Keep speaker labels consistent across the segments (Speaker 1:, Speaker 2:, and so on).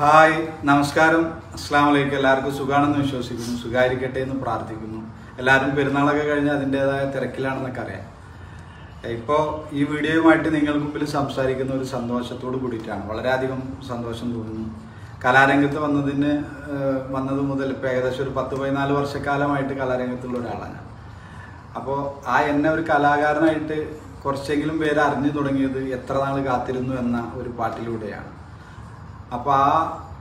Speaker 1: Hi നമസ്കാരം അസ്സാം വലൈക്കും എല്ലാവർക്കും സുഖാണെന്ന് വിശ്വസിക്കുന്നു സുഖായിരിക്കട്ടെ എന്ന് പ്രാർത്ഥിക്കുന്നു എല്ലാവരും പെരുന്നാളൊക്കെ കഴിഞ്ഞ് അതിൻ്റെതായ തിരക്കിലാണെന്നൊക്കെ അറിയാം ഇപ്പോൾ ഈ വീഡിയോയുമായിട്ട് നിങ്ങൾക്ക് മുമ്പിൽ സംസാരിക്കുന്ന ഒരു സന്തോഷത്തോട് കൂടിയിട്ടാണ് വളരെയധികം സന്തോഷം തോന്നുന്നു കലാരംഗത്ത് വന്നതിന് ഏഹ്, വന്നത് മുതൽ ഇപ്പോൾ ഏകദേശം ഒരു പത്ത് പതിനാല് വർഷക്കാലമായിട്ട് കലാരംഗത്തുള്ള ഒരാളാണ് ഞാൻ അപ്പോൾ ആ എന്നെ ഒരു കലാകാരനായിട്ട് കുറച്ചെങ്കിലും പേര് അറിഞ്ഞു തുടങ്ങിയത് എത്ര നാൾ കാത്തിരുന്നു എന്ന ഒരു പാട്ടിലൂടെയാണ് അപ്പോൾ ആ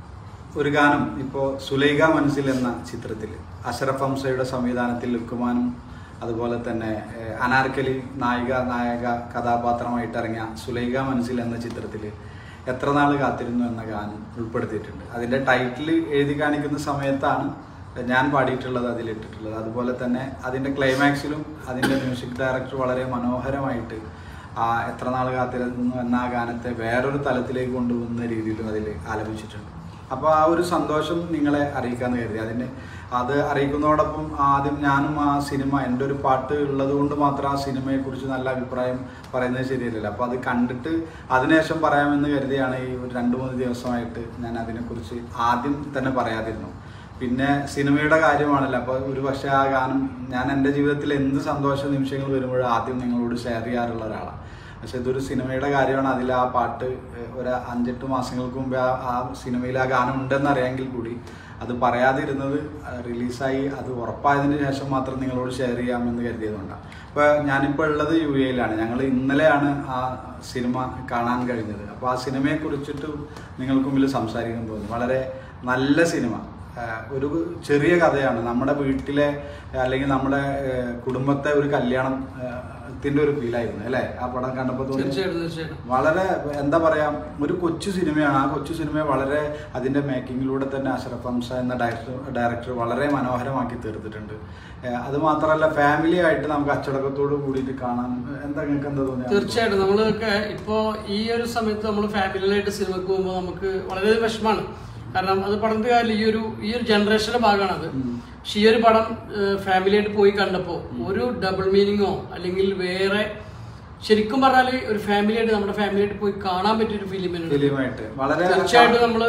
Speaker 1: ഒരു ഗാനം ഇപ്പോൾ സുലൈഖ മനസ്സിൽ എന്ന ചിത്രത്തിൽ അഷറഫ് ഹംസയുടെ സംവിധാനത്തിൽ ലുക്കുമാനും അതുപോലെ തന്നെ ഏഹ്, അനാർക്കലി നായിക നായക കഥാപാത്രമായിട്ട് ഇറങ്ങിയ സുലൈഖ മനസ്സിൽ എന്ന ചിത്രത്തിൽ എത്ര നാൾ കാത്തിരുന്നു എന്ന ഗാനം ഉൾപ്പെടുത്തിയിട്ടുണ്ട് അതിൻ്റെ ടൈറ്റിൽ എഴുതി കാണിക്കുന്ന സമയത്താണ് ഞാൻ പാടിയിട്ടുള്ളത് അതിലിട്ടിട്ടുള്ളത് അതുപോലെ തന്നെ അതിൻ്റെ ക്ലൈമാക്സിലും അതിൻ്റെ മ്യൂസിക് ഡയറക്ടർ വളരെ മനോഹരമായിട്ട് ആ എത്ര നാൾ കാത്തിരുന്നു എന്ന ആ ഗാനത്തെ വേറൊരു തലത്തിലേക്ക് കൊണ്ടുപോകുന്ന രീതിയിലും അതിൽ ആലപിച്ചിട്ടുണ്ട് അപ്പോൾ ആ ഒരു സന്തോഷം നിങ്ങളെ അറിയിക്കാമെന്ന് കരുതി അതിന് അത് അറിയിക്കുന്നതോടൊപ്പം ആദ്യം ഞാനും ആ സിനിമ എൻ്റെ ഒരു പാട്ട് ഉള്ളത് കൊണ്ട് മാത്രം ആ സിനിമയെക്കുറിച്ച് നല്ല അഭിപ്രായം പറയുന്നത് ശരിയല്ലല്ലോ അപ്പോൾ അത് കണ്ടിട്ട് അതിനുശേഷം പറയാമെന്ന് കരുതിയാണ് ഈ ഒരു രണ്ട് മൂന്ന് ദിവസമായിട്ട് ഞാൻ അതിനെക്കുറിച്ച് ആദ്യം തന്നെ പറയാതിരുന്നു പിന്നെ സിനിമയുടെ കാര്യമാണല്ലോ അപ്പോൾ ഒരു പക്ഷേ ആ ഗാനം ഞാൻ എൻ്റെ ജീവിതത്തിൽ എന്ത് സന്തോഷ നിമിഷങ്ങൾ വരുമ്പോഴും ആദ്യം നിങ്ങളോട് ഷെയർ ചെയ്യാറുള്ള ഒരാളാണ് പക്ഷെ ഇതൊരു സിനിമയുടെ കാര്യമാണ് അതിൽ ആ പാട്ട് ഏഹ്, ഒരു അഞ്ചെട്ട് മാസങ്ങൾക്ക് മുമ്പേ ആ ആ സിനിമയിൽ ആ ഗാനം ഉണ്ടെന്ന് അറിയാമെങ്കിൽ കൂടി അത് പറയാതിരുന്നത് റിലീസായി അത് ഉറപ്പായതിനു ശേഷം മാത്രം നിങ്ങളോട് ഷെയർ ചെയ്യാമെന്ന് കരുതിയതുകൊണ്ടാണ് അപ്പോൾ ഞാനിപ്പോൾ ഉള്ളത് യു എയിലാണ് ഞങ്ങൾ ഇന്നലെയാണ് ആ സിനിമ കാണാൻ കഴിഞ്ഞത് അപ്പോൾ ആ സിനിമയെ കുറിച്ചിട്ട് നിങ്ങൾക്ക് മുമ്പിൽ സംസാരിക്കാൻ തോന്നി വളരെ നല്ല സിനിമ ആഹ് ഒരു ചെറിയ കഥയാണ് നമ്മുടെ വീട്ടിലെ അല്ലെങ്കിൽ നമ്മുടെ ആഹ് കുടുംബത്തെ ഒരു കല്യാണം ത്തിന്റെ ഒരു ഫീലായിരുന്നു അല്ലേ ആ പടം കണ്ടപ്പോൾ തോന്നി
Speaker 2: തീർച്ചയായിട്ടും തീർച്ചയായിട്ടും
Speaker 1: വളരെ എന്താ പറയാ ഒരു കൊച്ചു സിനിമയാണ് ആ കൊച്ചു സിനിമയെ വളരെ അതിന്റെ മേക്കിങ്ങിലൂടെ തന്നെ അഷറഫ് ഹംസ എന്ന ഡയറക്ടർ ഡയറക്ടർ വളരെ മനോഹരമാക്കി തീർത്തിട്ടുണ്ട് ഏഹ് അത് മാത്രമല്ല ഫാമിലി ആയിട്ട് നമുക്ക് അച്ചടക്കത്തോട് കൂടിയിട്ട് കാണാൻ എന്താ നിങ്ങൾക്ക് എന്താ തോന്നിയത്
Speaker 2: തീർച്ചയായിട്ടും നമ്മളൊക്കെ ഇപ്പോ ഈ ഒരു സമയത്ത് നമ്മൾ ഫാമിലിയായിട്ട് സിനിമക്ക് പോകുമ്പോൾ നമുക്ക് വളരെ വിഷമാണ് കാരണം അത് പറഞ്ഞിട്ട് കാര്യമില്ല ഈ ഒരു ഈ ഒരു ജനറേഷന്റെ ഭാഗമാണ് അത് പക്ഷെ ഈ ഒരു പടം ഫാമിലിയായിട്ട് പോയി കണ്ടപ്പോൾ ഒരു ഡബിൾ മീനിങ്ങോ അല്ലെങ്കിൽ വേറെ ശരിക്കും പറഞ്ഞാൽ ഒരു ഫാമിലിയായിട്ട് നമ്മുടെ ഫാമിലിയായിട്ട് പോയി കാണാൻ പറ്റിയ ഒരു ഫിലിമിനുണ്ട്
Speaker 1: ഫിലിമായിട്ട് വളരെ
Speaker 2: തീർച്ചയായിട്ടും നമ്മൾ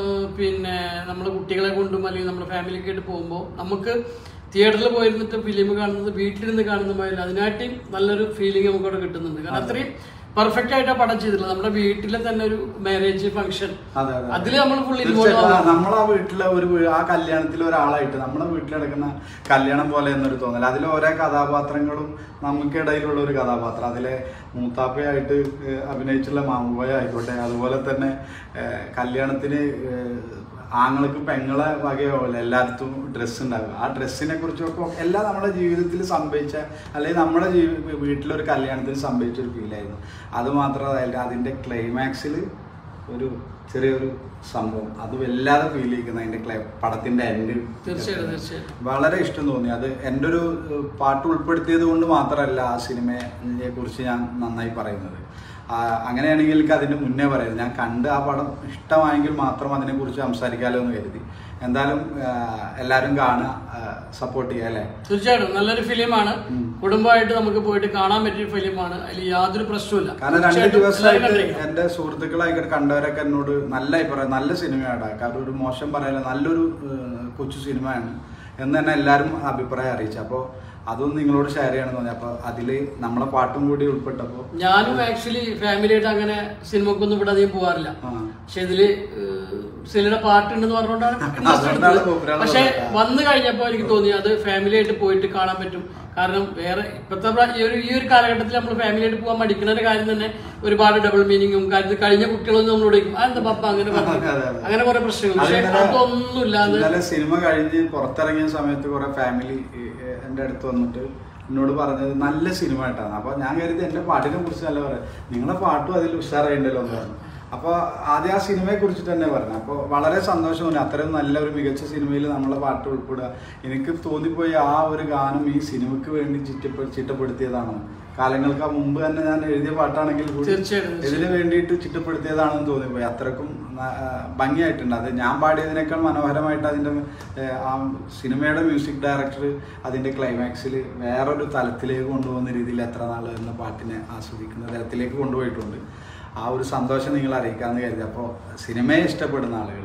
Speaker 2: പിന്നെ നമ്മുടെ കുട്ടികളെ കൊണ്ടും അല്ലെങ്കിൽ നമ്മുടെ ഫാമിലിയൊക്കെ ആയിട്ട് പോകുമ്പോൾ നമുക്ക് തിയേറ്ററിൽ പോയിരുന്നിട്ട് ഫിലിം കാണുന്നത് വീട്ടിലിരുന്ന് കാണുന്ന മാതിരി അതിനായിട്ടും നല്ലൊരു ഫീലിംഗ് നമുക്ക് അവിടെ കിട്ടുന്നുണ്ട് കാരണം അത്രയും പെർഫെക്റ്റ് ആയിട്ട് ആ പടം ചെയ്തിട്ടുള്ളത് നമ്മുടെ വീട്ടിലെ തന്നെ ഒരു മാരേജ് ഫംഗ്ഷൻ
Speaker 1: അതെ, അതെ.
Speaker 2: അതിൽ നമ്മൾ ഫുൾ
Speaker 1: തീർച്ചയായിട്ടും ആ
Speaker 2: ഇൻവോൾവ്
Speaker 1: നമ്മളാ വീട്ടിലെ ഒരു വീ- ആ കല്യാണത്തിൽ ഒരാളായിട്ട് നമ്മുടെ വീട്ടിൽ നടക്കുന്ന കല്യാണം പോലെ എന്നൊരു തോന്നൽ അതിലെ ഓരോ കഥാപാത്രങ്ങളും നമുക്കിടയിലുള്ള ഒരു കഥാപാത്രം അതിലെ മൂത്താപ്പയായിട്ട് ഏഹ്, അഭിനയിച്ചുള്ള മാമുബായ ആയിക്കോട്ടെ അതുപോലെ തന്നെ ഏഹ്, കല്യാണത്തിന് ഏഹ്, ആങ്ങൾക്ക് പെങ്ങളെ വകയാവില്ല എല്ലായിടത്തും ഡ്രസ്സ് ഉണ്ടാകും ആ ഡ്രസ്സിനെ കുറിച്ചൊക്കെ എല്ലാം നമ്മുടെ ജീവിതത്തിൽ സംഭവിച്ച അല്ലെങ്കിൽ നമ്മുടെ ജീവി വീട്ടിലൊരു കല്യാണത്തിന് സംഭവിച്ച ഒരു ഫീലായിരുന്നു അത് മാത്രമല്ല അതിൻ്റെ ക്ലൈമാക്സിൽ ഒരു ചെറിയൊരു സംഭവം അത് വല്ലാതെ ഫീൽ ചെയ്യിക്കുന്ന അതിന്റെ ക്ലൈ പടത്തിന്റെ എൻഡ്
Speaker 2: തീർച്ചയായിട്ടും തീർച്ചയായിട്ടും
Speaker 1: വളരെ ഇഷ്ടം തോന്നി അത് എൻ്റെ ഒരു ഏഹ്, പാട്ട് ഉൾപ്പെടുത്തിയത് കൊണ്ട് മാത്രമല്ല ആ സിനിമയെ കുറിച്ച് ഞാൻ നന്നായി പറയുന്നത് ആ, അങ്ങനെയാണെങ്കിൽ എനിക്ക് അതിന്റെ മുന്നേ പറയുന്നത് ഞാൻ കണ്ട് ആ പടം ഇഷ്ടമായെങ്കിൽ മാത്രം അതിനെക്കുറിച്ച് സംസാരിക്കാമല്ലോ എന്ന് കരുതി എന്തായാലും ആഹ്, എല്ലാവരും കാണുക സപ്പോർട്ട് ചെയ്യുക അല്ലേ
Speaker 2: തീർച്ചയായിട്ടും നല്ലൊരു ഫിലിമാണ്
Speaker 1: ഉം.
Speaker 2: കുടുംബമായിട്ട് നമുക്ക് പോയിട്ട് കാണാൻ പറ്റിയ ഫിലിമാണ് അതിൽ യാതൊരു പ്രശ്നവുമില്ല
Speaker 1: കാരണം രണ്ട്
Speaker 2: തീർച്ചയായിട്ടും എല്ലാവരും
Speaker 1: ദിവസമായിട്ട്
Speaker 2: കണ്ടിരിക്കണം.
Speaker 1: എന്റെ സുഹൃത്തുക്കളായിക്കോട്ടെ കണ്ടവരൊക്കെ എന്നോട് നല്ല അഭിപ്രായം നല്ല സിനിമയാണ് കാരണം ഒരു മോശം പറയല നല്ലൊരു ഏഹ്, കൊച്ചു സിനിമയാണ് എന്ന് തന്നെ എല്ലാവരും അഭിപ്രായം അറിയിച്ചു അപ്പോൾ അതൊന്നും നിങ്ങളോട് ഷെയർ ചെയ്യണമെന്ന് തോന്നി അപ്പോൾ അതിൽ നമ്മളെ പാട്ടും കൂടി ഉൾപ്പെട്ടപ്പോൾ
Speaker 2: ഞാനും ആക്ച്വലി ഫാമിലിയായിട്ട് അങ്ങനെ സിനിമക്കൊന്നും ഇവിടെ അധികം പോകാറില്ല
Speaker 1: ആ.
Speaker 2: പക്ഷെ ഇതില് ഏഹ്, സിലിയുടെ പാട്ടുണ്ടെന്ന് പറഞ്ഞുകൊണ്ടാണ് interest
Speaker 1: അതുകൊണ്ടാണ്
Speaker 2: എടുത്തത്.
Speaker 1: popular
Speaker 2: പക്ഷെ
Speaker 1: ആവുന്നത്.
Speaker 2: വന്നു കഴിഞ്ഞപ്പോ എനിക്ക് തോന്നി അത് ഫാമിലി ആയിട്ട് പോയിട്ട് കാണാൻ പറ്റും കാരണം വേറെ ഇപ്പോഴത്തെ പ്ര- ഈ ഒരു ഈ ഒരു കാലഘട്ടത്തിൽ നമ്മൾ ഫാമിലി ആയിട്ട് പോകാൻ മടിക്കുന്ന കാര്യം തന്നെ ഒരുപാട് ഡബിൾ മീനിങ്ങും കാര്യത്തിൽ കഴിഞ്ഞ കുട്ടികളൊന്നും നമ്മളോട് ചോദിക്കും അതെന്താ പപ്പ അങ്ങനെ പറഞ്ഞു?"
Speaker 1: അതെ, അതെ, അതെ.
Speaker 2: അങ്ങനെ കുറെ പ്രശ്നങ്ങൾ പക്ഷെ
Speaker 1: അതിന്നലെ-
Speaker 2: അതൊന്നും ഇല്ലാതെ
Speaker 1: ഇന്നലെ സിനിമ കഴിഞ്ഞ് പുറത്തിറങ്ങിയ സമയത്ത് കുറെ ഫാമിലി എൻ്റെ അടുത്ത് വന്നിട്ട് എന്നോട് പറഞ്ഞത് നല്ല സിനിമ ആയിട്ടാണ് അപ്പൊ ഞാൻ കരുതി എന്റെ പാട്ടിനെ കുറിച്ച് നല്ല പറയാം നിങ്ങളെ പാട്ടും അതിൽ ഉഷാറായിണ്ടല്ലോ എന്ന് പറഞ്ഞു അപ്പോൾ ആദ്യം ആ സിനിമയെ കുറിച്ചിട്ട് തന്നെ പറഞ്ഞു അപ്പോൾ വളരെ സന്തോഷം തോന്നി അത്രയും നല്ല ഒരു മികച്ച സിനിമയിൽ നമ്മളെ പാട്ട് ഉൾപ്പെടുക എനിക്ക് തോന്നിപ്പോയി ആ ഒരു ഗാനം ഈ സിനിമയ്ക്ക് വേണ്ടി ചിറ്റപ്പെ ചിട്ടപ്പെടുത്തിയതാണ് കാലങ്ങൾക്ക് മുമ്പ് തന്നെ ഞാൻ എഴുതിയ പാട്ടാണെങ്കിൽ കൂടി
Speaker 2: തീർച്ചയായിട്ടും, തീർച്ചയായിട്ടും.
Speaker 1: ഇതിന് വേണ്ടിയിട്ട് ചിട്ടപ്പെടുത്തിയതാണെന്ന് തോന്നിപ്പോയി അത്രക്കും ന- ആ, ഭംഗിയായിട്ടുണ്ട് അത് ഞാൻ പാടിയതിനേക്കാൾ മനോഹരമായിട്ട് അതിൻ്റെ ഏഹ്, ആ സിനിമയുടെ മ്യൂസിക് ഡയറക്ടർ അതിൻ്റെ ക്ലൈമാക്സിൽ വേറൊരു തലത്തിലേക്ക് കൊണ്ടുപോകുന്ന രീതിയിൽ എത്ര നാൾ എന്ന പാട്ടിനെ ആസ്വദിക്കുന്ന തലത്തിലേക്ക് കൊണ്ടുപോയിട്ടുണ്ട് ആ ഒരു സന്തോഷം നിങ്ങൾ അറിയിക്കാമെന്ന് കരുതി അപ്പോൾ സിനിമയെ ഇഷ്ടപ്പെടുന്ന ആളുകൾ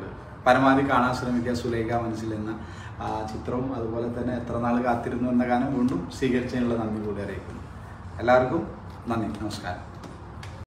Speaker 1: പരമാവധി കാണാൻ ശ്രമിക്കുക സുലേഖ മനസ്സിൽ എന്ന ആ ചിത്രവും അതുപോലെ തന്നെ എത്ര നാൾ കാത്തിരുന്നു എന്ന ഗാനം വീണ്ടും സ്വീകരിച്ചതിനുള്ള നന്ദി കൂടി അറിയിക്കുന്നു എല്ലാവർക്കും നന്ദി നമസ്കാരം